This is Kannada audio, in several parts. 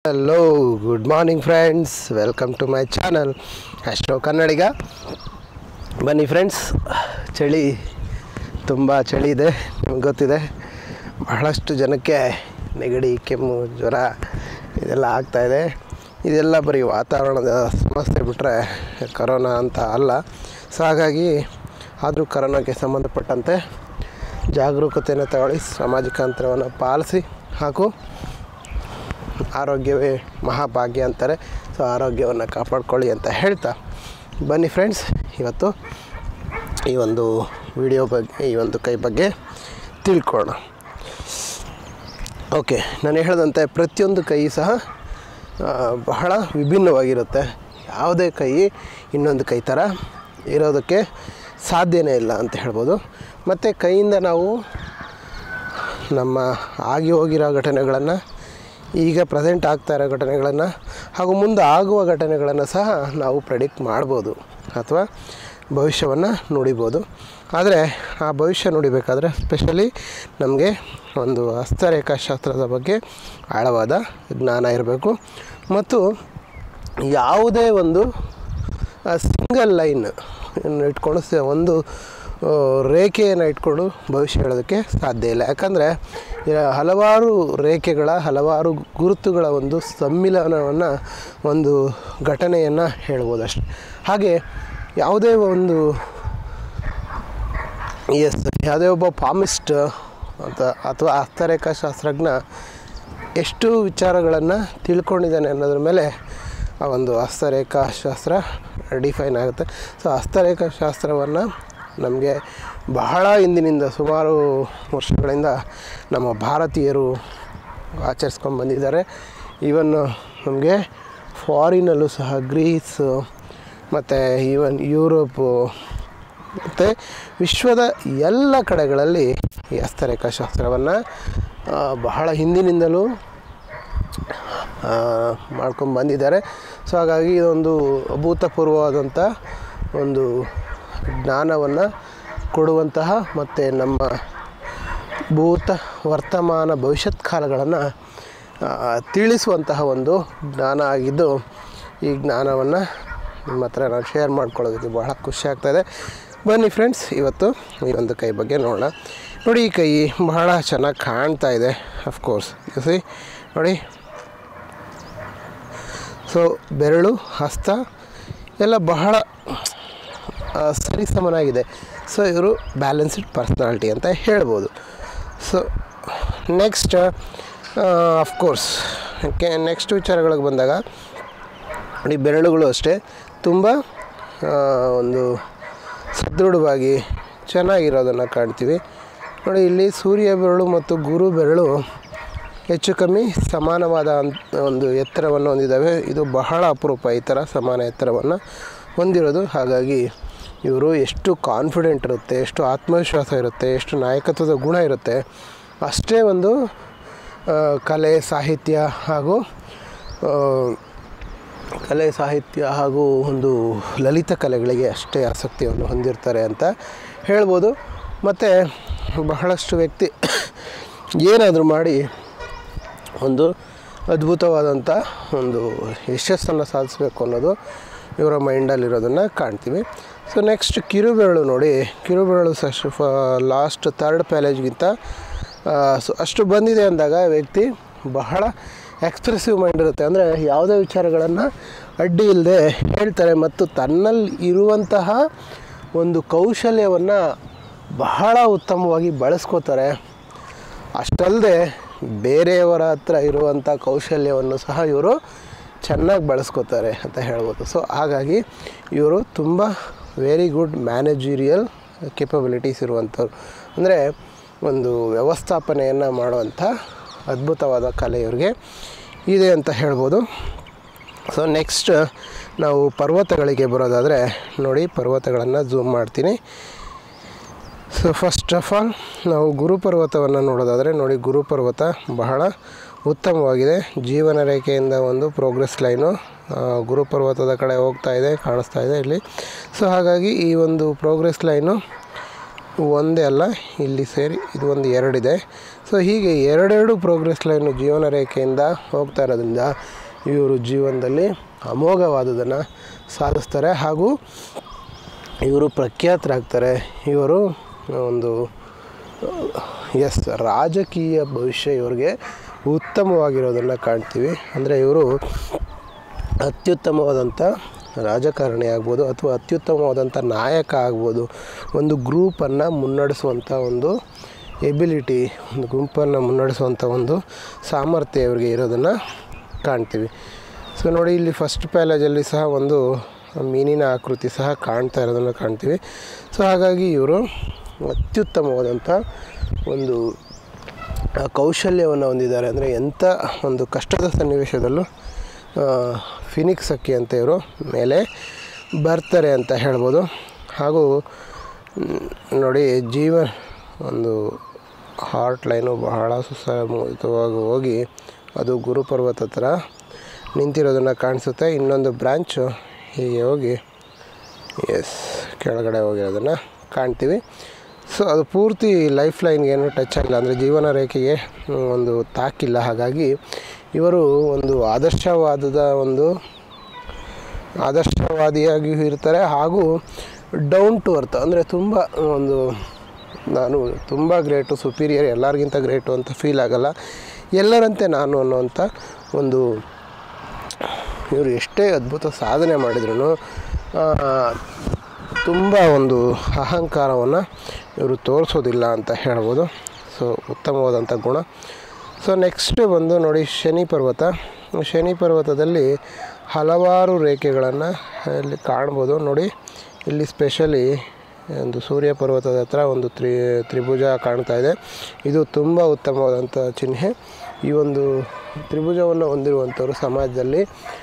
hello good morning friends welcome to my channel ಅಷ್ಟೋ ಕನ್ನಡಿಗ ಬನ್ನಿ ಫ್ರೆಂಡ್ಸ್ ಚಳಿ ತುಂಬ ಚಳಿ ಇದೆ ನಿಮ್ಗೆ ಗೊತ್ತಿದೆ ಬಹಳಷ್ಟು ಜನಕ್ಕೆ ನೆಗಡಿ ಕೆಮ್ಮು ಜ್ವರ ಇದೆಲ್ಲ ಆಗ್ತಾಯಿದೆ ಇದೆಲ್ಲ ಬರೀ ವಾತಾವರಣದ ಸಮಸ್ಯೆ ಬಿಟ್ಟರೆ ಕರೋನಾ ಅಂತ ಅಲ್ಲ ಸೊ ಹಾಗಾಗಿ ಆದರೂ ಕರೋನಾಗೆ ಸಂಬಂಧಪಟ್ಟಂತೆ ಜಾಗರೂಕತೆಯನ್ನು ತಗೊಳ್ಳಿ ಸಾಮಾಜಿಕ ಅಂತರವನ್ನು ಪಾಲಿಸಿ ಹಾಗೂ ಆರೋಗ್ಯವೇ ಮಹಾಭಾಗ್ಯ ಅಂತಾರೆ ಸೊ ಆರೋಗ್ಯವನ್ನು ಕಾಪಾಡ್ಕೊಳ್ಳಿ ಅಂತ ಹೇಳ್ತಾ ಬನ್ನಿ ಫ್ರೆಂಡ್ಸ್ ಇವತ್ತು ಈ ಒಂದು ವಿಡಿಯೋ ಬಗ್ಗೆ ಈ ಒಂದು ಕೈ ಬಗ್ಗೆ ತಿಳ್ಕೊಳ್ಳೋಣ ಓಕೆ ನಾನು ಹೇಳಿದಂತೆ ಪ್ರತಿಯೊಂದು ಕೈ ಸಹ ಆ, ಬಹಳ ವಿಭಿನ್ನವಾಗಿರುತ್ತೆ ಯಾವುದೇ ಕೈ ಇನ್ನೊಂದು ಕೈ ಥರ ಇರೋದಕ್ಕೆ ಸಾಧ್ಯನೇ ಇಲ್ಲ ಅಂತ ಹೇಳ್ಬೋದು ಮತ್ತು ಕೈಯಿಂದ ನಾವು ನಮ್ಮ ಆಗಿ ಹೋಗಿರೋ ಘಟನೆಗಳನ್ನು ಈಗ ಪ್ರೆಸೆಂಟ್ ಆಗ್ತಾ ಇರೋ ಘಟನೆಗಳನ್ನು ಹಾಗೂ ಮುಂದೆ ಆಗುವ ಘಟನೆಗಳನ್ನು ಸಹ ನಾವು ಪ್ರೆಡಿಕ್ಟ್ ಮಾಡ್ಬೋದು ಅಥವಾ ಭವಿಷ್ಯವನ್ನು ನುಡಿಬೋದು ಆದರೆ ಆ ಭವಿಷ್ಯ ನುಡಿಬೇಕಾದ್ರೆ ಸ್ಪೆಷಲಿ ನಮಗೆ ಒಂದು ಹಸ್ತರೇಖಾಶಾಸ್ತ್ರದ ಬಗ್ಗೆ ಆಳವಾದ ಜ್ಞಾನ ಇರಬೇಕು ಮತ್ತು ಯಾವುದೇ ಒಂದು ಸಿಂಗಲ್ ಲೈನ್ ಇಟ್ಕೊಂಡು ಸ ಒಂದು ಆ, ರೇಖೆಯನ್ನು ಇಟ್ಕೊಂಡು ಭವಿಷ್ಯ ಹೇಳೋದಕ್ಕೆ ಸಾಧ್ಯ ಇಲ್ಲ ಯಾಕಂದರೆ ಹಲವಾರು ರೇಖೆಗಳ ಹಲವಾರು ಗುರುತುಗಳ ಒಂದು ಸಮ್ಮಿಲನವನ್ನು ಒಂದು ಘಟನೆಯನ್ನು ಹೇಳ್ಬೋದು ಅಷ್ಟೆ ಹಾಗೆ ಯಾವುದೇ ಒಂದು ಎಸ್ ಯಾವುದೇ ಒಬ್ಬ ಪಾಮಿಸ್ಟ್ ಅಂತ ಅಥವಾ ಹಸ್ತರೇಖಾಶಾಸ್ತ್ರಜ್ಞ ಎಷ್ಟು ವಿಚಾರಗಳನ್ನು ತಿಳ್ಕೊಂಡಿದ್ದಾನೆ ಅನ್ನೋದ್ರ ಮೇಲೆ ಆ ಒಂದು ಹಸ್ತರೇಖಾಶಾಸ್ತ್ರ ಡಿಫೈನ್ ಆಗುತ್ತೆ ಸೊ ಹಸ್ತರೇಖಾಶಾಸ್ತ್ರವನ್ನು ನಮಗೆ ಬಹಳ ಹಿಂದಿನಿಂದ ಸುಮಾರು ವರ್ಷಗಳಿಂದ ನಮ್ಮ ಭಾರತೀಯರು ಆಚರಿಸ್ಕೊಂಡು ಬಂದಿದ್ದಾರೆ ಈವನ್ ನಮಗೆ ಫಾರಿನಲ್ಲೂ ಸಹ ಗ್ರೀಸು ಮತ್ತು ಈವನ್ ಯುರೋಪು ಮತ್ತು ವಿಶ್ವದ ಎಲ್ಲ ಕಡೆಗಳಲ್ಲಿ ಈ ಹಸ್ತರೇಖಾಶಾಸ್ತ್ರವನ್ನು ಬಹಳ ಹಿಂದಿನಿಂದಲೂ ಮಾಡ್ಕೊಂಡು ಬಂದಿದ್ದಾರೆ ಸೊ ಹಾಗಾಗಿ ಇದೊಂದು ಅಭೂತಪೂರ್ವವಾದಂಥ ಒಂದು ಜ್ಞಾನವನ್ನು ಕೊಡುವಂತಹ ಮತ್ತು ನಮ್ಮ ಭೂತ ವರ್ತಮಾನ ಭವಿಷ್ಯತ್ ಕಾಲಗಳನ್ನು ತಿಳಿಸುವಂತಹ ಒಂದು ಜ್ಞಾನ ಆಗಿದ್ದು ಈ ಜ್ಞಾನವನ್ನು ನಿಮ್ಮ ಹತ್ರ ನಾನು ಶೇರ್ ಮಾಡ್ಕೊಳ್ಳೋದಕ್ಕೆ ಬಹಳ ಖುಷಿ ಆಗ್ತಾಯಿದೆ ಬನ್ನಿ ಫ್ರೆಂಡ್ಸ್ ಇವತ್ತು ಈ ಒಂದು ಕೈ ಬಗ್ಗೆ ನೋಡೋಣ ನೋಡಿ ಈ ಕೈ ಬಹಳ ಚೆನ್ನಾಗಿ ಕಾಣ್ತಾ ಇದೆ ಅಫ್ಕೋರ್ಸ್ ಸಿ ನೋಡಿ ಸೊ ಬೆರಳು ಹಸ್ತ ಎಲ್ಲ ಬಹಳ ಆ, ಸರಿಸಮನಾಗಿದೆ ಸೊ ಇವರು ಬ್ಯಾಲೆನ್ಸ್ಡ್ ಪರ್ಸ್ನಾಲಿಟಿ ಅಂತ ಹೇಳ್ಬೋದು ಸೊ ನೆಕ್ಸ್ಟ್ ಅಫ್ಕೋರ್ಸ್ ಕೆ ನೆಕ್ಸ್ಟ್ ವಿಚಾರಗಳಿಗೆ ಬಂದಾಗ ನೋಡಿ ಬೆರಳುಗಳು ಅಷ್ಟೇ ತುಂಬ ಆ, ಒಂದು ಸದೃಢವಾಗಿ ಚೆನ್ನಾಗಿರೋದನ್ನು ಕಾಣ್ತೀವಿ ನೋಡಿ ಇಲ್ಲಿ ಸೂರ್ಯ ಬೆರಳು ಮತ್ತು ಗುರು ಬೆರಳು ಹೆಚ್ಚು ಕಮ್ಮಿ ಸಮಾನವಾದ ಅಂತ್- ಒಂದು ಎತ್ತರವನ್ನು ಹೊಂದಿದ್ದಾವೆ ಇದು ಬಹಳ ಅಪರೂಪ ಈ ಥರ ಸಮಾನ ಎತ್ತರವನ್ನು ಹೊಂದಿರೋದು ಹಾಗಾಗಿ ಇವರು ಎಷ್ಟು ಕಾನ್ಫಿಡೆಂಟ್ ಇರುತ್ತೆ ಎಷ್ಟು ಆತ್ಮವಿಶ್ವಾಸ ಇರುತ್ತೆ ಎಷ್ಟು ನಾಯಕತ್ವದ ಗುಣ ಇರುತ್ತೆ ಅಷ್ಟೇ ಒಂದು ಆ, ಕಲೆ ಸಾಹಿತ್ಯ ಹಾಗೂ ಆ, ಕಲೆ ಸಾಹಿತ್ಯ ಹಾಗೂ ಒಂದು ಲಲಿತ ಕಲೆಗಳಿಗೆ ಅಷ್ಟೇ ಆಸಕ್ತಿಯನ್ನು ಹೊಂದಿರ್ತಾರೆ ಅಂತ ಹೇಳ್ಬೋದು ಮತ್ತು ಬಹಳಷ್ಟು ವ್ಯಕ್ತಿ ಏನಾದರೂ ಮಾಡಿ ಒಂದು ಅದ್ಭುತವಾದಂಥ ಒಂದು ಯಶಸ್ಸನ್ನು ಸಾಧಿಸಬೇಕು ಅನ್ನೋದು ಇವರ ಮೈಂಡಲ್ಲಿರೋದನ್ನು ಕಾಣ್ತೀವಿ ಸೊ ನೆಕ್ಸ್ಟ್ ಕಿರುಬೆರಳು ನೋಡಿ ಕಿರುಬೆರಳು ಸಹ ಲಾಸ್ಟ್ ಥರ್ಡ್ ಪ್ಯಾಲೇಜ್ಗಿಂತ ಸೊ ಅಷ್ಟು ಬಂದಿದೆ ಅಂದಾಗ ವ್ಯಕ್ತಿ ಬಹಳ ಎಕ್ಸ್ಪ್ರೆಸಿವ್ ಮೈಂಡ್ ಇರುತ್ತೆ ಅಂದರೆ ಯಾವುದೇ ವಿಚಾರಗಳನ್ನು ಅಡ್ಡಿ ಇಲ್ಲದೆ ಹೇಳ್ತಾರೆ ಮತ್ತು ತನ್ನಲ್ಲಿ ಇರುವಂತಹ ಒಂದು ಕೌಶಲ್ಯವನ್ನು ಬಹಳ ಉತ್ತಮವಾಗಿ ಬಳಸ್ಕೋತಾರೆ ಅಷ್ಟಲ್ಲದೆ ಬೇರೆಯವರ ಹತ್ರ ಇರುವಂಥ ಕೌಶಲ್ಯವನ್ನು ಸಹ ಇವರು ಚೆನ್ನಾಗಿ ಬಳಸ್ಕೋತಾರೆ ಅಂತ ಹೇಳ್ಬೋದು ಸೊ ಹಾಗಾಗಿ ಇವರು ತುಂಬ ವೆರಿ ಗುಡ್ ಮ್ಯಾನೇಜೀರಿಯಲ್ ಕೆಪಬಿಲಿಟೀಸ್ ಇರುವಂಥವ್ರು ಅಂದರೆ ಒಂದು ವ್ಯವಸ್ಥಾಪನೆಯನ್ನು ಮಾಡುವಂಥ ಅದ್ಭುತವಾದ ಕಲೆ ಇವ್ರಿಗೆ ಇದೆ ಅಂತ ಹೇಳ್ಬೋದು ಸೊ ನೆಕ್ಸ್ಟ್ ನಾವು ಪರ್ವತಗಳಿಗೆ ಬರೋದಾದರೆ ನೋಡಿ ಪರ್ವತಗಳನ್ನು ಝೂಮ್ ಮಾಡ್ತೀನಿ ಸೊ ಫಸ್ಟ್ ಆಫ್ ಆಲ್ ನಾವು ಗುರುಪರ್ವತವನ್ನು ನೋಡೋದಾದರೆ ನೋಡಿ ಗುರುಪರ್ವತ ಬಹಳ ಉತ್ತಮವಾಗಿದೆ ಜೀವನ ರೇಖೆಯಿಂದ ಒಂದು ಪ್ರೋಗ್ರೆಸ್ ಲೈನು ಆ, ಗುರುಪರ್ವತದ ಕಡೆ ಹೋಗ್ತಾ ಇದೆ ಕಾಣಿಸ್ತಾ ಇದೆ ಇಲ್ಲಿ ಸೊ ಹಾಗಾಗಿ ಈ ಒಂದು ಪ್ರೋಗ್ರೆಸ್ ಲೈನು ಒಂದೇ ಅಲ್ಲ ಇಲ್ಲಿ ಸೇರಿ ಇದು ಒಂದು ಎರಡಿದೆ ಸೊ ಹೀಗೆ ಎರಡೆರಡು ಪ್ರೋಗ್ರೆಸ್ ಲೈನು ಜೀವನ ರೇಖೆಯಿಂದ ಹೋಗ್ತಾ ಇರೋದ್ರಿಂದ ಇವರು ಜೀವನದಲ್ಲಿ ಅಮೋಘವಾದುದನ್ನು ಸಾಧಿಸ್ತಾರೆ ಹಾಗೂ ಇವರು ಪ್ರಖ್ಯಾತರಾಗ್ತಾರೆ ಇವರು ಒಂದು ಎಸ್ ರಾಜಕೀಯ ಭವಿಷ್ಯ ಇವ್ರಿಗೆ ಉತ್ತಮವಾಗಿರೋದನ್ನು ಕಾಣ್ತೀವಿ ಅಂದರೆ ಇವರು ಅತ್ಯುತ್ತಮವಾದಂಥ ರಾಜಕಾರಣಿ ಆಗ್ಬೋದು ಅಥವಾ ಅತ್ಯುತ್ತಮವಾದಂಥ ನಾಯಕ ಆಗ್ಬೋದು ಒಂದು ಗ್ರೂಪನ್ನು ಮುನ್ನಡೆಸುವಂಥ ಒಂದು ಎಬಿಲಿಟಿ ಒಂದು ಗುಂಪನ್ನು ಮುನ್ನಡೆಸುವಂಥ ಒಂದು ಸಾಮರ್ಥ್ಯ ಇವರಿಗೆ ಇರೋದನ್ನು ಕಾಣ್ತೀವಿ ಸೊ ನೋಡಿ ಇಲ್ಲಿ ಫಸ್ಟ್ ಪ್ಯಾಲೇಜಲ್ಲಿ ಸಹ ಒಂದು ಮೀನಿನ ಆಕೃತಿ ಸಹ ಕಾಣ್ತಾ ಇರೋದನ್ನು ಕಾಣ್ತೀವಿ ಸೊ ಹಾಗಾಗಿ ಇವರು ಅತ್ಯುತ್ತಮವಾದಂಥ ಒಂದು ಆ ಕೌಶಲ್ಯವನ್ನು ಹೊಂದಿದ್ದಾರೆ ಅಂದರೆ ಎಂಥ ಒಂದು ಕಷ್ಟದ ಸನ್ನಿವೇಶದಲ್ಲೂ ಫಿನಿಕ್ಸ್ ಅಕ್ಕಿ ಅಂತ ಇವರು ಮೇಲೆ ಬರ್ತಾರೆ ಅಂತ ಹೇಳ್ಬೋದು ಹಾಗೂ ಮ್, ನೋಡಿ ಜೀವ ಒಂದು ಹಾರ್ಟ್ ಲೈನು ಬಹಳ ಸುಸಮವಾಗಿ ಹೋಗಿ ಅದು ಗುರುಪರ್ವತ ಹತ್ರ ನಿಂತಿರೋದನ್ನು ಕಾಣಿಸುತ್ತೆ ಇನ್ನೊಂದು ಬ್ರ್ಯಾಂಚು ಹೀಗೆ ಹೋಗಿ ಎಸ್ ಕೆಳಗಡೆ ಹೋಗಿರೋದನ್ನು ಕಾಣ್ತೀವಿ ಸೊ ಅದು ಪೂರ್ತಿ ಲೈಫ್ ಲೈನ್ಗೆ ಏನು ಟಚ್ ಆಗಿಲ್ಲ ಅಂದರೆ ಜೀವನ ರೇಖೆಗೆ ಮ್, ಒಂದು ತಾಕಿಲ್ಲ ಹಾಗಾಗಿ ಇವರು ಒಂದು ಆದರ್ಶವಾದದ ಒಂದು ಆದರ್ಶವಾದಿಯಾಗಿಯೂ ಇರ್ತಾರೆ ಹಾಗೂ ಡೌನ್ ಟು ಅರ್ತ್ ಅಂದರೆ ತುಂಬ ಒಂದು ನಾನು ತುಂಬ ಗ್ರೇಟು ಸುಪೀರಿಯರ್ ಎಲ್ಲರಿಗಿಂತ ಗ್ರೇಟು ಅಂತ ಫೀಲ್ ಆಗಲ್ಲ ಎಲ್ಲರಂತೆ ನಾನು ಅನ್ನುವಂಥ ಒಂದು ಇವರು ಎಷ್ಟೇ ಅದ್ಭುತ ಸಾಧನೆ ಮಾಡಿದ್ರು ತುಂಬ ಒಂದು ಅಹಂಕಾರವನ್ನು ಇವರು ತೋರಿಸೋದಿಲ್ಲ ಅಂತ ಹೇಳ್ಬೋದು ಸೊ ಉತ್ತಮವಾದಂಥ ಗುಣ ಸೊ ನೆಕ್ಸ್ಟ್ ಬಂದು ನೋಡಿ ಶನಿ ಪರ್ವತ ಶನಿ ಪರ್ವತದಲ್ಲಿ ಹಲವಾರು ರೇಖೆಗಳನ್ನು ಇಲ್ಲಿ ಕಾಣ್ಬೋದು ನೋಡಿ ಇಲ್ಲಿ ಸ್ಪೆಷಲಿ ಒಂದು ಸೂರ್ಯ ಪರ್ವತದ ಹತ್ರ ಒಂದು ತ್ರಿ ತ್ರಿಭುಜ ಕಾಣ್ತಾ ಇದೆ ಇದು ತುಂಬ ಉತ್ತಮವಾದಂಥ ಚಿಹ್ನೆ ಈ ಒಂದು ತ್ರಿಭುಜವನ್ನು ಹೊಂದಿರುವಂಥವ್ರು ಸಮಾಜದಲ್ಲಿ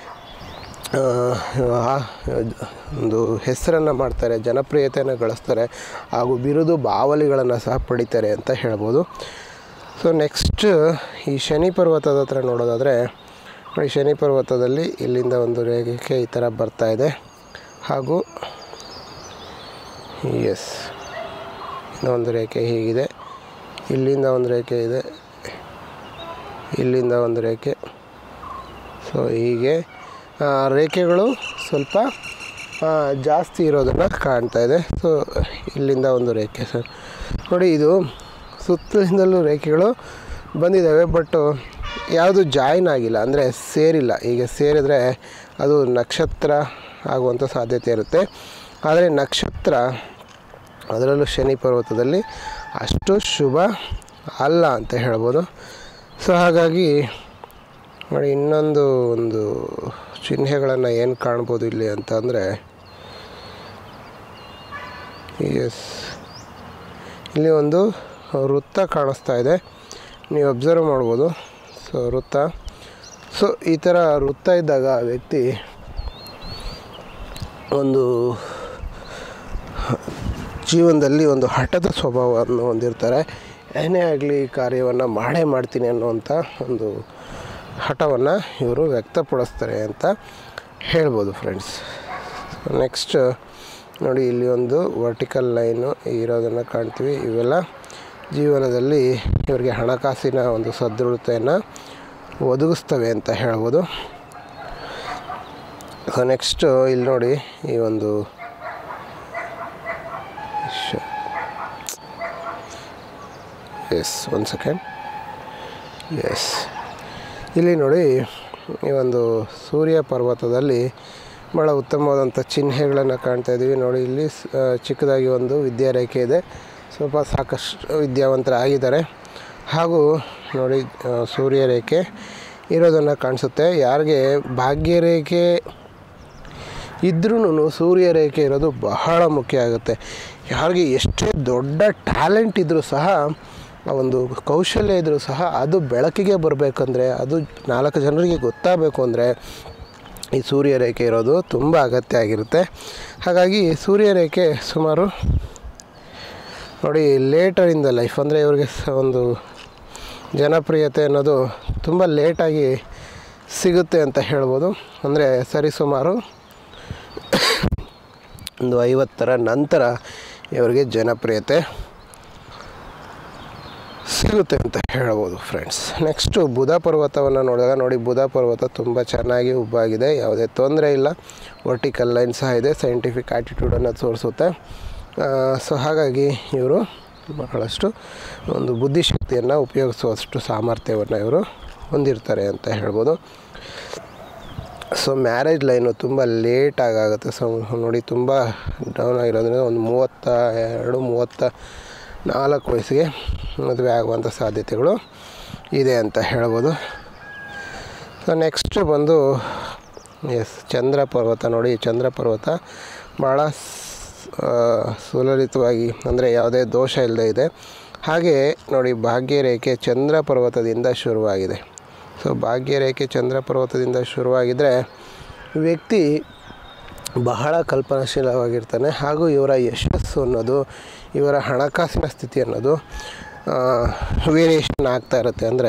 ಆ, ಒಂದು ಹೆಸರನ್ನು ಮಾಡ್ತಾರೆ ಜನಪ್ರಿಯತೆಯನ್ನು ಗಳಿಸ್ತಾರೆ ಹಾಗೂ ಬಿರುದು ಬಾವಲಿಗಳನ್ನು ಸಹ ಪಡಿತಾರೆ ಅಂತ ಹೇಳ್ಬೋದು ಸೊ ನೆಕ್ಸ್ಟ್ ಈ ಶನಿ ಪರ್ವತದ ಹತ್ರ ನೋಡೋದಾದರೆ ನೋಡಿ ಶನಿ ಪರ್ವತದಲ್ಲಿ ಇಲ್ಲಿಂದ ಒಂದು ರೇಖೆ ಈ ಥರ ಬರ್ತಾ ಇದೆ ಹಾಗೂ ಎಸ್ ಇನ್ನೊಂದು ರೇಖೆ ಹೀಗಿದೆ ಇಲ್ಲಿಂದ ಒಂದು ರೇಖೆ ಇದೆ ಇಲ್ಲಿಂದ ಒಂದು ರೇಖೆ ಸೊ ಹೀಗೆ ಆ, ರೇಖೆಗಳು ಸ್ವಲ್ಪ ಆ, ಜಾಸ್ತಿ ಇರೋದನ್ನು ಕಾಣ್ತಾ ಇದೆ ಸೊ ಇಲ್ಲಿಂದ ಒಂದು ರೇಖೆ ಸರ್ ನೋಡಿ ಇದು ಸುತ್ತಲಿಂದಲೂ ರೇಖೆಗಳು ಬಂದಿದ್ದಾವೆ ಬಟ್ ಯಾವುದು ಜಾಯಿನ್ ಆಗಿಲ್ಲ ಅಂದರೆ ಸೇರಿಲ್ಲ ಈಗ ಸೇರಿದರೆ ಅದು ನಕ್ಷತ್ರ ಆಗುವಂಥ ಸಾಧ್ಯತೆ ಇರುತ್ತೆ ಆದರೆ ನಕ್ಷತ್ರ ಅದರಲ್ಲೂ ಶನಿ ಪರ್ವತದಲ್ಲಿ ಅಷ್ಟು ಶುಭ ಅಲ್ಲ ಅಂತ ಹೇಳ್ಬೋದು ಸೊ ಹಾಗಾಗಿ ನೋಡಿ ಇನ್ನೊಂದು ಒಂದು ಚಿಹ್ನೆಗಳನ್ನು ಏನು ಕಾಣ್ಬೋದು ಇಲ್ಲಿ ಅಂತ ಅಂದರೆ ಎಸ್ ಇಲ್ಲಿ ಒಂದು ವೃತ್ತ ಕಾಣಿಸ್ತಾ ಇದೆ ನೀವು ಅಬ್ಸರ್ವ್ ಮಾಡ್ಬೋದು ಸೊ ವೃತ್ತ ಸೊ ಈ ಥರ ವೃತ್ತ ಇದ್ದಾಗ ಆ ವ್ಯಕ್ತಿ ಒಂದು ಜೀವನದಲ್ಲಿ ಒಂದು ಹಠದ ಸ್ವಭಾವವನ್ನು ಹೊಂದಿರ್ತಾರೆ ಏನೇ ಆಗಲಿ ಕಾರ್ಯವನ್ನು ಮಾಡೇ ಮಾಡ್ತೀನಿ ಅನ್ನುವಂಥ ಒಂದು ಹಠವನ್ನು ಇವರು ವ್ಯಕ್ತಪಡಿಸ್ತಾರೆ ಅಂತ ಹೇಳ್ಬೋದು ಫ್ರೆಂಡ್ಸ್ ನೆಕ್ಸ್ಟ್ ನೋಡಿ ಇಲ್ಲಿ ಒಂದು ವರ್ಟಿಕಲ್ ಲೈನು ಇರೋದನ್ನು ಕಾಣ್ತೀವಿ ಇವೆಲ್ಲ ಜೀವನದಲ್ಲಿ ಇವರಿಗೆ ಹಣಕಾಸಿನ ಒಂದು ಸದೃಢತೆಯನ್ನು ಒದಗಿಸ್ತವೆ ಅಂತ ಹೇಳ್ಬೋದು ಸೊ ನೆಕ್ಸ್ಟು ಇಲ್ಲಿ ನೋಡಿ ಈ ಒಂದು ಎಸ್ ಒನ್ ಸೆಕೆಂಡ್ ಎಸ್ ಇಲ್ಲಿ ನೋಡಿ ಈ ಒಂದು ಸೂರ್ಯ ಪರ್ವತದಲ್ಲಿ ಭಾಳ ಉತ್ತಮವಾದಂಥ ಚಿಹ್ನೆಗಳನ್ನು ಕಾಣ್ತಾ ಇದ್ದೀವಿ ನೋಡಿ ಇಲ್ಲಿ ಸ್- ಆ, ಚಿಕ್ಕದಾಗಿ ಒಂದು ವಿದ್ಯಾರೇಖೆ ಇದೆ ಸ್ವಲ್ಪ ಸಾಕಷ್ಟು ವಿದ್ಯಾವಂತರಾಗಿದ್ದಾರೆ ಹಾಗೂ ನೋಡಿ ಆ, ಸೂರ್ಯ ರೇಖೆ ಇರೋದನ್ನು ಕಾಣಿಸುತ್ತೆ ಯಾರಿಗೆ ಭಾಗ್ಯರೇಖೆ ಇದ್ರೂ ಸೂರ್ಯ ರೇಖೆ ಇರೋದು ಬಹಳ ಮುಖ್ಯ ಆಗುತ್ತೆ ಯಾರಿಗೆ ಎಷ್ಟೇ ದೊಡ್ಡ ಟ್ಯಾಲೆಂಟ್ ಇದ್ದರೂ ಸಹ ಆ ಒಂದು ಕೌಶಲ್ಯ ಇದ್ದರೂ ಸಹ ಅದು ಬೆಳಕಿಗೆ ಬರಬೇಕಂದ್ರೆ ಅದು ನಾಲ್ಕು ಜನರಿಗೆ ಗೊತ್ತಾಗಬೇಕು ಅಂದರೆ ಈ ಸೂರ್ಯ ರೇಖೆ ಇರೋದು ತುಂಬ ಅಗತ್ಯ ಆಗಿರುತ್ತೆ ಹಾಗಾಗಿ ಸೂರ್ಯ ರೇಖೆ ಸುಮಾರು ನೋಡಿ ಲೇಟರ್ ಇನ್ ದ ಲೈಫ್ ಅಂದರೆ ಇವ್ರಿಗೆ ಸ- ಒಂದು ಜನಪ್ರಿಯತೆ ಅನ್ನೋದು ತುಂಬ ಲೇಟಾಗಿ ಸಿಗುತ್ತೆ ಅಂತ ಹೇಳ್ಬೋದು ಅಂದರೆ ಸರಿಸುಮಾರು ಒಂದು ಐವತ್ತರ ನಂತರ ಇವರಿಗೆ ಜನಪ್ರಿಯತೆ ಸಿಗುತ್ತೆ ಅಂತ ಹೇಳ್ಬೋದು ಫ್ರೆಂಡ್ಸ್ ನೆಕ್ಸ್ಟು ಬುಧ ಪರ್ವತವನ್ನು ನೋಡಿದಾಗ ನೋಡಿ ಬುಧ ಪರ್ವತ ತುಂಬ ಚೆನ್ನಾಗಿ ಉಬ್ಬಾಗಿದೆ ಯಾವುದೇ ತೊಂದರೆ ಇಲ್ಲ ವರ್ಟಿಕಲ್ ಲೈನ್ ಸಹ ಇದೆ ಸೈಂಟಿಫಿಕ್ ಆ್ಯಟಿಟ್ಯೂಡನ್ನು ತೋರಿಸುತ್ತೆ ಸೊ ಹಾಗಾಗಿ ಇವರು ಬಹಳಷ್ಟು ಒಂದು ಬುದ್ಧಿಶಕ್ತಿಯನ್ನು ಉಪಯೋಗಿಸುವಷ್ಟು ಸಾಮರ್ಥ್ಯವನ್ನು ಇವರು ಹೊಂದಿರ್ತಾರೆ ಅಂತ ಹೇಳ್ಬೋದು ಸೊ ಮ್ಯಾರೇಜ್ ಲೈನು ತುಂಬ ಲೇಟಾಗಿ ಆಗುತ್ತೆ ಸೊ ನೋಡಿ ತುಂಬ ಡೌನ್ ಆಗಿರೋದ್ರಿಂದ ಒಂದು ಮೂವತ್ತ ಎರಡು ಮೂವತ್ತ ನಾಲ್ಕು ವಯಸ್ಸಿಗೆ ಮದುವೆ ಆಗುವಂಥ ಸಾಧ್ಯತೆಗಳು ಇದೆ ಅಂತ ಹೇಳ್ಬೋದು ಸೊ ನೆಕ್ಸ್ಟ್ ಬಂದು ಎಸ್ ಚಂದ್ರ ಪರ್ವತ ನೋಡಿ ಚಂದ್ರ ಪರ್ವತ ಭಾಳ ಸ್- ಆ, ಸುಲಲಿತವಾಗಿ ಅಂದರೆ ಯಾವುದೇ ದೋಷ ಇಲ್ಲದೆ ಇದೆ ಹಾಗೆ ನೋಡಿ ಭಾಗ್ಯರೇಖೆ ಚಂದ್ರ ಪರ್ವತದಿಂದ ಶುರುವಾಗಿದೆ ಸೊ ಭಾಗ್ಯರೇಖೆ ಚಂದ್ರ ಪರ್ವತದಿಂದ ಶುರುವಾಗಿದ್ದರೆ ವ್ಯಕ್ತಿ ಬಹಳ ಕಲ್ಪನಾಶೀಲವಾಗಿರ್ತಾನೆ ಹಾಗೂ ಇವರ ಯಶಸ್ಸು ಅನ್ನೋದು ಇವರ ಹಣಕಾಸಿನ ಸ್ಥಿತಿ ಅನ್ನೋದು ವೇರಿಯೇಷನ್ ಆಗ್ತಾ ಇರುತ್ತೆ ಅಂದರೆ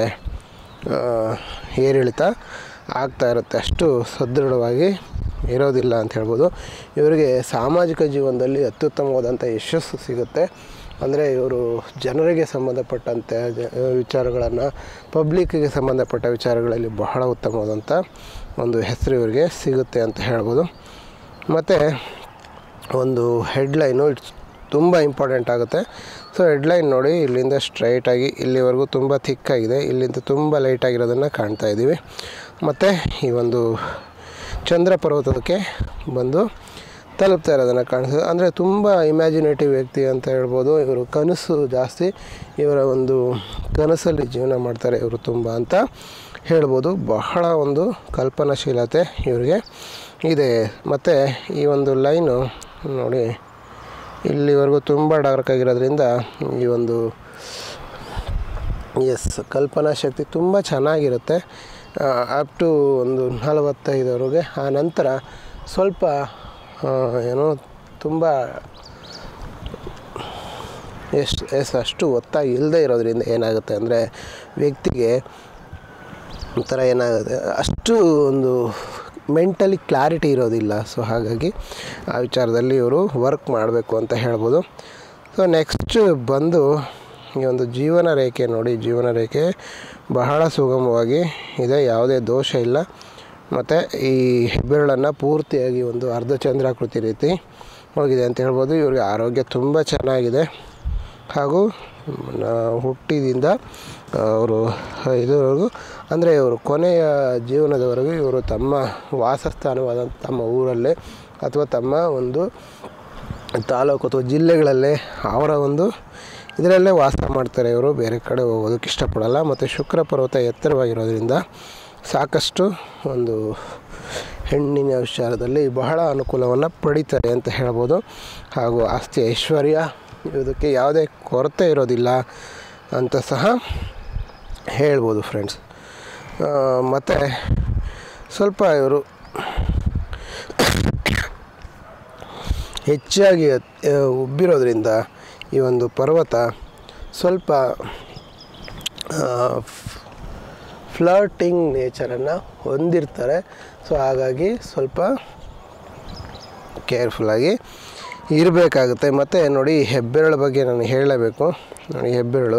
ಏರಿಳಿತ ಆಗ್ತಾ ಇರುತ್ತೆ ಅಷ್ಟು ಸದೃಢವಾಗಿ ಇರೋದಿಲ್ಲ ಅಂತ ಹೇಳ್ಬೋದು ಇವರಿಗೆ ಸಾಮಾಜಿಕ ಜೀವನದಲ್ಲಿ ಅತ್ಯುತ್ತಮವಾದಂಥ ಯಶಸ್ಸು ಸಿಗುತ್ತೆ ಅಂದರೆ ಇವರು ಜನರಿಗೆ ಸಂಬಂಧಪಟ್ಟಂತೆ ಜ ವಿಚಾರಗಳನ್ನು ಪಬ್ಲಿಕ್ಕಿಗೆ ಸಂಬಂಧಪಟ್ಟ ವಿಚಾರಗಳಲ್ಲಿ ಬಹಳ ಉತ್ತಮವಾದಂಥ ಒಂದು ಹೆಸರು ಇವರಿಗೆ ಸಿಗುತ್ತೆ ಅಂತ ಹೇಳ್ಬೋದು ಮತ್ತು ಒಂದು ಹೆಡ್ಲೈನು ಇಟ್ಸ್ ತುಂಬ ಇಂಪಾರ್ಟೆಂಟ್ ಆಗುತ್ತೆ ಸೊ ಹೆಡ್ಲೈನ್ ನೋಡಿ ಇಲ್ಲಿಂದ ಸ್ಟ್ರೈಟಾಗಿ ಇಲ್ಲಿವರೆಗೂ ತುಂಬ ಥಿಕ್ಕಾಗಿದೆ ಇಲ್ಲಿಂದ ತುಂಬ ಲೈಟಾಗಿರೋದನ್ನು ಕಾಣ್ತಾ ಇದ್ದೀವಿ ಮತ್ತು ಈ ಒಂದು ಚಂದ್ರ ಪರ್ವತಕ್ಕೆ ಬಂದು ತಲುಪ್ತಾ ಇರೋದನ್ನು ಕಾಣಿಸ್ತದೆ ಅಂದರೆ ತುಂಬ ಇಮ್ಯಾಜಿನೇಟಿವ್ ವ್ಯಕ್ತಿ ಅಂತ ಹೇಳ್ಬೋದು ಇವರು ಕನಸು ಜಾಸ್ತಿ ಇವರ ಒಂದು ಕನಸಲ್ಲಿ ಜೀವನ ಮಾಡ್ತಾರೆ ಇವರು ತುಂಬ ಅಂತ ಹೇಳ್ಬೋದು ಬಹಳ ಒಂದು ಕಲ್ಪನಾಶೀಲತೆ ಇವರಿಗೆ ಇದೆ ಮತ್ತು ಈ ಒಂದು ಲೈನು ನೋಡಿ ಇಲ್ಲಿವರೆಗೂ ತುಂಬ ಡಾರ್ಕ್ ಆಗಿರೋದ್ರಿಂದ ಈ ಒಂದು ಎಸ್ ಕಲ್ಪನಾ ಶಕ್ತಿ ತುಂಬ ಚೆನ್ನಾಗಿರುತ್ತೆ ಅಪ್ ಟು ಒಂದು ನಲವತ್ತೈದವರೆಗೆ ಆ ನಂತರ ಸ್ವಲ್ಪ ಆ, ಏನೋ ತುಂಬ ಎಷ್ಟು ಎಸ್ ಅಷ್ಟು ಒತ್ತಾಗಿ ಇಲ್ಲದೆ ಇರೋದ್ರಿಂದ ಏನಾಗುತ್ತೆ ಅಂದರೆ ವ್ಯಕ್ತಿಗೆ ಒಂಥರ ಏನಾಗುತ್ತೆ ಅಷ್ಟು ಒಂದು ಮೆಂಟಲಿ ಕ್ಲಾರಿಟಿ ಇರೋದಿಲ್ಲ ಸೊ ಹಾಗಾಗಿ ಆ ವಿಚಾರದಲ್ಲಿ ಇವರು ವರ್ಕ್ ಮಾಡಬೇಕು ಅಂತ ಹೇಳ್ಬೋದು ಸೊ ನೆಕ್ಸ್ಟ್ ಬಂದು ಈ ಒಂದು ಜೀವನ ರೇಖೆ ನೋಡಿ ಜೀವನ ರೇಖೆ ಬಹಳ ಸುಗಮವಾಗಿ ಇದೆ ಯಾವುದೇ ದೋಷ ಇಲ್ಲ ಮತ್ತು ಈ ಹೆಬ್ಬೆರಳನ್ನು ಪೂರ್ತಿಯಾಗಿ ಒಂದು ಅರ್ಧ ಚಂದ್ರಾಕೃತಿ ರೀತಿ ಹೋಗಿದೆ ಅಂತ ಹೇಳ್ಬೋದು ಇವ್ರಿಗೆ ಆರೋಗ್ಯ ತುಂಬ ಚೆನ್ನಾಗಿದೆ ಹಾಗೂ ನ- ಹುಟ್ಟಿದಿಂದ ಅವರು ಇದುವರೆಗೂ ಅಂದರೆ ಇವರು ಕೊನೆಯ ಜೀವನದವರೆಗೂ ಇವರು ತಮ್ಮ ವಾಸಸ್ಥಾನವಾದಂಥ ತಮ್ಮ ಊರಲ್ಲೇ ಅಥವಾ ತಮ್ಮ ಒಂದು ತಾಲೂಕು ಅಥವಾ ಜಿಲ್ಲೆಗಳಲ್ಲೇ ಅವರ ಒಂದು ಇದರಲ್ಲೇ ವಾಸ ಮಾಡ್ತಾರೆ ಇವರು ಬೇರೆ ಕಡೆ ಹೋಗೋದಕ್ಕೆ ಇಷ್ಟಪಡಲ್ಲ ಮತ್ತು ಶುಕ್ರ ಪರ್ವತ ಎತ್ತರವಾಗಿರೋದ್ರಿಂದ ಸಾಕಷ್ಟು ಒಂದು ಹೆಣ್ಣಿನ ವಿಚಾರದಲ್ಲಿ ಬಹಳ ಅನುಕೂಲವನ್ನು ಪಡಿತಾರೆ ಅಂತ ಹೇಳ್ಬೋದು ಹಾಗೂ ಆಸ್ತಿ ಐಶ್ವರ್ಯ ಇದಕ್ಕೆ ಯಾವುದೇ ಕೊರತೆ ಇರೋದಿಲ್ಲ ಅಂತ ಸಹ ಹೇಳ್ಬೋದು ಫ್ರೆಂಡ್ಸ್ ಮತ್ತು ಸ್ವಲ್ಪ ಇವರು ಹೆಚ್ಚಾಗಿ ಆ, ಉಬ್ಬಿರೋದ್ರಿಂದ ಈ ಒಂದು ಪರ್ವತ ಸ್ವಲ್ಪ ಫ್ಲರ್ಟಿಂಗ್ ನೇಚರನ್ನು ಹೊಂದಿರ್ತಾರೆ ಸೊ ಹಾಗಾಗಿ ಸ್ವಲ್ಪ ಕೇರ್ಫುಲ್ಲಾಗಿ ಇರಬೇಕಾಗುತ್ತೆ ಮತ್ತು ನೋಡಿ ಹೆಬ್ಬೆರಳು ಬಗ್ಗೆ ನಾನು ಹೇಳಲೇಬೇಕು ನೋಡಿ ಹೆಬ್ಬೆರಳು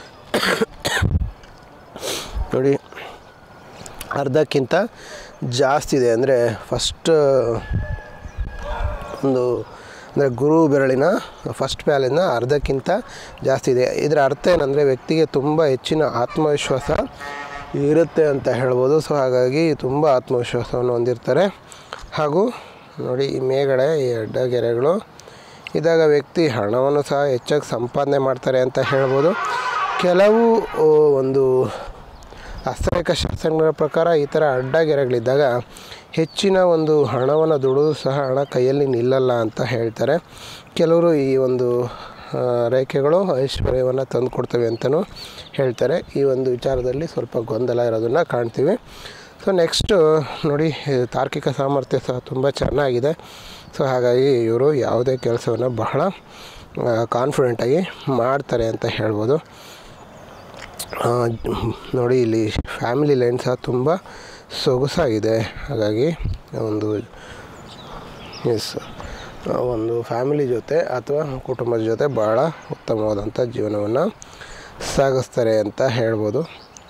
ನೋಡಿ ಅರ್ಧಕ್ಕಿಂತ ಜಾಸ್ತಿ ಇದೆ ಅಂದರೆ ಫಸ್ಟ್ ಒಂದು ಅಂದರೆ ಗುರು ಬೆರಳಿನ ಫಸ್ಟ್ ಪ್ಯಾಲಿನ ಅರ್ಧಕ್ಕಿಂತ ಜಾಸ್ತಿ ಇದೆ ಇದರ ಅರ್ಥ ಏನಂದರೆ ವ್ಯಕ್ತಿಗೆ ತುಂಬ ಹೆಚ್ಚಿನ ಆತ್ಮವಿಶ್ವಾಸ ಇರುತ್ತೆ ಅಂತ ಹೇಳ್ಬೋದು ಸೊ ಹಾಗಾಗಿ ತುಂಬ ಆತ್ಮವಿಶ್ವಾಸವನ್ನು ಹೊಂದಿರ್ತಾರೆ ಹಾಗೂ ನೋಡಿ ಈ ಮೇಗಡೆ ಈ ಅಡ್ಡಗೆರೆಗಳು ಇದಾಗ ವ್ಯಕ್ತಿ ಹಣವನ್ನು ಸಹ ಹೆಚ್ಚಾಗಿ ಸಂಪಾದನೆ ಮಾಡ್ತಾರೆ ಅಂತ ಹೇಳ್ಬೋದು ಕೆಲವು ಓ, ಒಂದು ಹಸ್ತರೇಖ ಶಾಸ್ತ್ರಜ್ಞರ ಪ್ರಕಾರ ಈ ಥರ ಅಡ್ಡಗೆರೆಗಳಿದ್ದಾಗ ಹೆಚ್ಚಿನ ಒಂದು ಹಣವನ್ನು ದುಡಿದು ಸಹ ಹಣ ಕೈಯಲ್ಲಿ ನಿಲ್ಲಲ್ಲ ಅಂತ ಹೇಳ್ತಾರೆ ಕೆಲವರು ಈ ಒಂದು ಆ, ರೇಖೆಗಳು ಐಶ್ವರ್ಯವನ್ನು ತಂದು ಕೊಡ್ತವೆ ಅಂತಲೂ ಹೇಳ್ತಾರೆ ಈ ಒಂದು ವಿಚಾರದಲ್ಲಿ ಸ್ವಲ್ಪ ಗೊಂದಲ ಇರೋದನ್ನು ಕಾಣ್ತೀವಿ ಸೊ ನೆಕ್ಸ್ಟು ನೋಡಿ ಇದು ತಾರ್ಕಿಕ ಸಾಮರ್ಥ್ಯ ಸಹ ತುಂಬ ಚೆನ್ನಾಗಿದೆ ಸೊ ಹಾಗಾಗಿ ಇವರು ಯಾವುದೇ ಕೆಲಸವನ್ನು ಬಹಳ ಕಾನ್ಫಿಡೆಂಟಾಗಿ ಮಾಡ್ತಾರೆ ಅಂತ ಹೇಳ್ಬೋದು ಆ, ನೋಡಿ ಇಲ್ಲಿ ಫ್ಯಾಮಿಲಿ ಲೈನ್ ಸಹ ತುಂಬ ಸೊಗಸಾಗಿದೆ ಹಾಗಾಗಿ ಒಂದು ಎಸ್ ಆ, ಒಂದು ಫ್ಯಾಮಿಲಿ ಜೊತೆ ಅಥವಾ ಕುಟುಂಬದ ಜೊತೆ ಭಾಳ ಉತ್ತಮವಾದಂಥ ಜೀವನವನ್ನು ಸಾಗಿಸ್ತಾರೆ ಅಂತ ಹೇಳ್ಬೋದು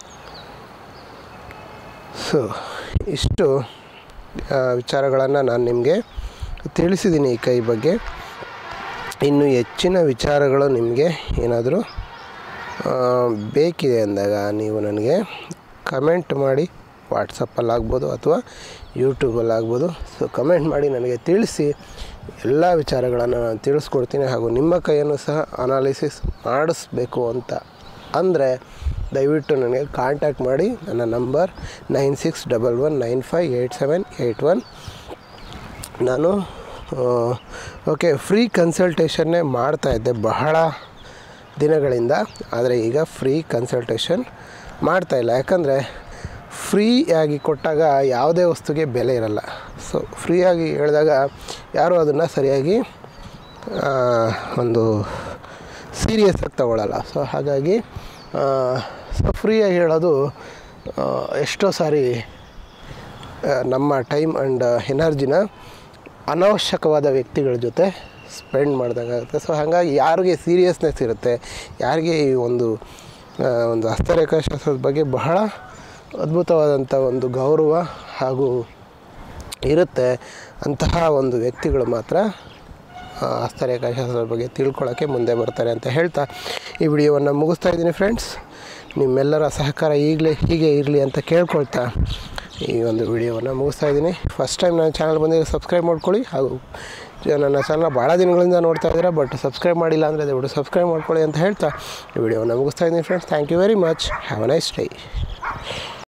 ಸೊ ಇಷ್ಟು ವಿಚಾರಗಳನ್ನು ನಾನು ನಿಮಗೆ ತಿಳಿಸಿದ್ದೀನಿ ಈ ಕೈ ಬಗ್ಗೆ ಇನ್ನು ಹೆಚ್ಚಿನ ವಿಚಾರಗಳು ನಿಮಗೆ ಏನಾದರೂ ಬೇಕಿದೆ ಅಂದಾಗ ನೀವು ನನಗೆ ಕಮೆಂಟ್ ಮಾಡಿ ವಾಟ್ಸಪ್ಪಲ್ಲಾಗ್ಬೋದು ಅಥವಾ ಯೂಟ್ಯೂಬಲ್ಲಾಗ್ಬೋದು ಸೊ ಕಮೆಂಟ್ ಮಾಡಿ ನನಗೆ ತಿಳಿಸಿ ಎಲ್ಲ ವಿಚಾರಗಳನ್ನು ನಾನು ತಿಳಿಸ್ಕೊಡ್ತೀನಿ ಹಾಗೂ ನಿಮ್ಮ ಕೈಯನ್ನು ಸಹ ಅನಾಲಿಸಿಸ್ ಮಾಡಿಸ್ಬೇಕು ಅಂತ ಅಂದರೆ ದಯವಿಟ್ಟು ನನಗೆ ಕಾಂಟ್ಯಾಕ್ಟ್ ಮಾಡಿ ನನ್ನ number nine six double one nine five eight seven eight one ನಾನು ಓಕೆ ಫ್ರೀ ಕನ್ಸಲ್ಟೇಷನ್ನೇ ಮಾಡ್ತಾಯಿದ್ದೆ ಬಹಳ ದಿನಗಳಿಂದ ಆದರೆ ಈಗ ಫ್ರೀ ಕನ್ಸಲ್ಟೇಷನ್ ಮಾಡ್ತಾಯಿಲ್ಲ ಯಾಕಂದರೆ ಫ್ರೀಯಾಗಿ ಕೊಟ್ಟಾಗ ಯಾವುದೇ ವಸ್ತುಗೆ ಬೆಲೆ ಇರಲ್ಲ ಸೊ ಫ್ರೀಯಾಗಿ ಹೇಳಿದಾಗ ಯಾರೂ ಅದನ್ನು ಸರಿಯಾಗಿ ಆ, ಒಂದು ಸೀರಿಯಸ್ ಆಗಿ ತಗೊಳ್ಳಲ್ಲ ಸೊ ಹಾಗಾಗಿ ಸೊ ಫ್ರೀಯಾಗಿ ಹೇಳೋದು ಆ, ಎಷ್ಟೋ ಸಾರಿ ಆ, ನಮ್ಮ ಟೈಮ್ ಆ್ಯಂಡ್ ಎನರ್ಜಿನ ಅನವಶ್ಯಕವಾದ ವ್ಯಕ್ತಿಗಳ ಜೊತೆ ಸ್ಪೆಂಡ್ ಮಾಡ್ದಂಗಾಗುತ್ತೆ ಸೊ ಹಾಗಾಗಿ ಯಾರಿಗೆ ಸೀರಿಯಸ್ನೆಸ್ ಇರುತ್ತೆ ಯಾರಿಗೆ ಈ ಒಂದು ಆ, ಒಂದು ಹಸ್ತರೇಖಾಶಾಸ್ತ್ರದ ಬಗ್ಗೆ ಬಹಳ ಅದ್ಭುತವಾದಂಥ ಒಂದು ಗೌರವ ಹಾಗೂ ಇರುತ್ತೆ ಅಂತಹ ಒಂದು ವ್ಯಕ್ತಿಗಳು ಮಾತ್ರ ಆ, ಹಸ್ತರೇಖಾಶಾಸ್ತ್ರದ ಬಗ್ಗೆ ತಿಳ್ಕೊಳ್ಳೋಕ್ಕೆ ಮುಂದೆ ಬರ್ತಾರೆ ಅಂತ ಹೇಳ್ತಾ ಈ ವಿಡಿಯೋವನ್ನು ಮುಗಿಸ್ತಾ ಇದ್ದೀನಿ ಫ್ರೆಂಡ್ಸ್ ನಿಮ್ಮೆಲ್ಲರ ಸಹಕಾರ ಈಗಲೇ ಹೀಗೆ ಇರಲಿ ಅಂತ ಕೇಳ್ಕೊಳ್ತಾ ಈ ಒಂದು ವಿಡಿಯೋವನ್ನು ಮುಗಿಸ್ತಾ ಇದ್ದೀನಿ ಫಸ್ಟ್ ಟೈಮ್ ನನ್ನ ಚಾನಲ್ ಬಂದಿರೋ ಸಬ್ಸ್ಕ್ರೈಬ್ ಮಾಡ್ಕೊಳ್ಳಿ ಹಾಗೂ ಜ- ನನ್ನ ಚಾನಲ್ ಭಾಳ ದಿನಗಳಿಂದ ನೋಡ್ತಾ ಇದ್ದೀರಾ ಬಟ್ ಸಬ್ಸ್ಕ್ರೈಬ್ ಮಾಡಿಲ್ಲ ಅಂದರೆ ದಯವಿಟ್ಟು ಸಬ್ಸ್ಕ್ರೈಬ್ ಮಾಡ್ಕೊಳ್ಳಿ ಅಂತ ಹೇಳ್ತಾ ಈ ವಿಡಿಯೋವನ್ನು ಮುಗಿಸ್ತಾ ಇದ್ದೀನಿ friends thank you very much have a nice day